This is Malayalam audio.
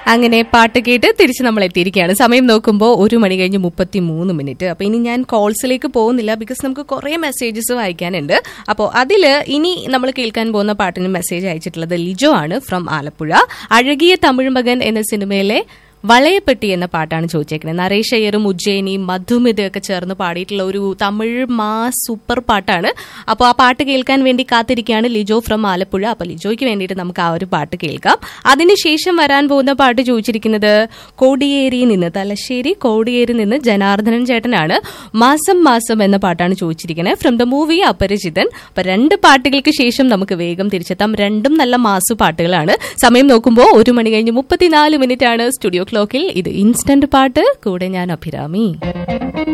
അങ്ങനെ പാട്ട് കേട്ട് തിരിച്ച് നമ്മൾ എത്തിയിരിക്കുകയാണ് സമയം നോക്കുമ്പോൾ ഒരു മണി കഴിഞ്ഞ് മുപ്പത്തി മൂന്ന് മിനിറ്റ് അപ്പൊ ഇനി ഞാൻ കോൾസിലേക്ക് പോകുന്നില്ല ബിക്കോസ് നമുക്ക് കുറെ മെസ്സേജസ് വായിക്കാനുണ്ട് അപ്പോൾ അതിൽ ഇനി നമ്മൾ കേൾക്കാൻ പോകുന്ന പാട്ടിന് മെസ്സേജ് അയച്ചിട്ടുള്ളത് ലിജോ ആണ് ഫ്രം ആലപ്പുഴ അഴകിയ തമിഴ് മകൻ എന്ന സിനിമയിലെ വളയപ്പെട്ടി എന്ന പാട്ടാണ് ചോദിച്ചേക്കുന്നത് നരേഷ് അയ്യറും ഉജ്ജയിനിയും മധുമിതയൊക്കെ ചേർന്ന് പാടിയിട്ടുള്ള ഒരു തമിഴ് മാസ് സൂപ്പർ പാട്ടാണ് അപ്പോൾ ആ പാട്ട് കേൾക്കാൻ വേണ്ടി കാത്തിരിക്കുകയാണ് ലിജോ ഫ്രം ആലപ്പുഴ അപ്പോൾ ലിജോയ്ക്ക് വേണ്ടിയിട്ട് നമുക്ക് ആ ഒരു പാട്ട് കേൾക്കാം അതിനുശേഷം വരാൻ പോകുന്ന പാട്ട് ചോദിച്ചിരിക്കുന്നത് കോടിയേരി നിന്ന് തലശ്ശേരി കോടിയേരി നിന്ന് ജനാർദ്ദനൻ ചേട്ടനാണ് മാസം മാസം എന്ന പാട്ടാണ് ചോദിച്ചിരിക്കുന്നത് ഫ്രം ദ മൂവി അപരിചിതൻ അപ്പൊ രണ്ട് പാട്ടുകൾക്ക് ശേഷം നമുക്ക് വേഗം തിരിച്ചെത്താം രണ്ടും നല്ല മാസു പാട്ടുകളാണ് സമയം നോക്കുമ്പോൾ ഒരു മണി കഴിഞ്ഞ് മുപ്പത്തിനാല് മിനിറ്റ് ആണ് സ്റ്റുഡിയോ ക്ലോക്കിൽ ഇത് ഇൻസ്റ്റന്റ് പാട്ട് കൂടെ ഞാൻ അഭിരാമി